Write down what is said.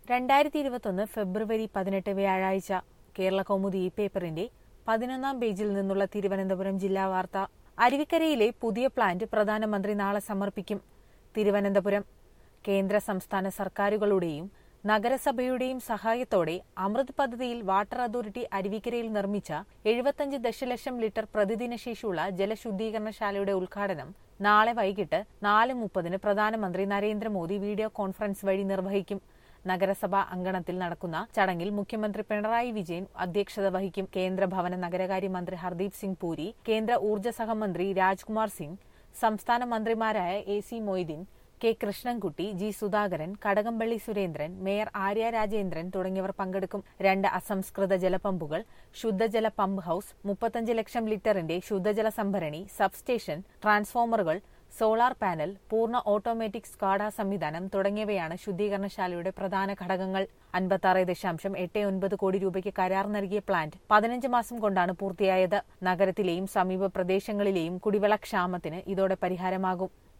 രണ്ടായിരത്തി ഇരുപത്തൊന്ന് ഫെബ്രുവരി പതിനെട്ട് വ്യാഴാഴ്ച കേരള കൗമുദി ഈ പേപ്പറിന്റെ പതിനൊന്നാം പേജിൽ നിന്നുള്ള തിരുവനന്തപുരം ജില്ലാ വാർത്ത അരുവിക്കരയിലെ പുതിയ പ്ലാന്റ് പ്രധാനമന്ത്രി നാളെ സമർപ്പിക്കും തിരുവനന്തപുരം കേന്ദ്ര സംസ്ഥാന സർക്കാരുകളുടെയും നഗരസഭയുടെയും സഹായത്തോടെ അമൃത് പദ്ധതിയിൽ വാട്ടർ അതോറിറ്റി അരുവിക്കരയിൽ നിർമ്മിച്ച എഴുപത്തഞ്ച് ദശലക്ഷം ലിറ്റർ പ്രതിദിന ശേഷിയുള്ള ജലശുദ്ധീകരണശാലയുടെ ഉദ്ഘാടനം നാളെ വൈകിട്ട് നാല് മുപ്പതിന് പ്രധാനമന്ത്രി നരേന്ദ്രമോദി വീഡിയോ കോൺഫറൻസ് വഴി നിർവഹിക്കും നഗരസഭാ അങ്കണത്തിൽ നടക്കുന്ന ചടങ്ങിൽ മുഖ്യമന്ത്രി പിണറായി വിജയൻ അധ്യക്ഷത വഹിക്കും കേന്ദ്ര ഭവന നഗരകാര്യ മന്ത്രി ഹർദീപ് സിംഗ് പൂരി കേന്ദ്ര ഊർജ്ജ സഹമന്ത്രി രാജ്കുമാർ സിംഗ് സംസ്ഥാന മന്ത്രിമാരായ A C Moideen K Krishnankutty G Sudhakaran Kadakampally Surendran mayor Arya Rajendran തുടങ്ങിയവർ പങ്കെടുക്കും രണ്ട് അസംസ്കൃത ജലപമ്പുകൾ ശുദ്ധജല പമ്പ് ഹൌസ് മുപ്പത്തഞ്ച് ലക്ഷം ലിറ്ററിന്റെ ശുദ്ധജല സംഭരണി സബ്സ്റ്റേഷൻ ട്രാൻസ്ഫോമറുകൾ സോളാർ പാനൽ പൂർണ്ണ ഓട്ടോമാറ്റിക് സ്കാഡ സംവിധാനം തുടങ്ങിയവയാണ് ശുദ്ധീകരണശാലയുടെ പ്രധാന ഘടകങ്ങൾ അൻപത്തി ദശാംശം എട്ട് ഒൻപത് കോടി രൂപയ്ക്ക് കരാർ നൽകിയ പ്ലാന്റ് പതിനഞ്ച് മാസം കൊണ്ടാണ് പൂർത്തിയായത് നഗരത്തിലെയും സമീപ പ്രദേശങ്ങളിലെയും കുടിവെള്ള ക്ഷാമത്തിന് ഇതോടെ പരിഹാരമാകും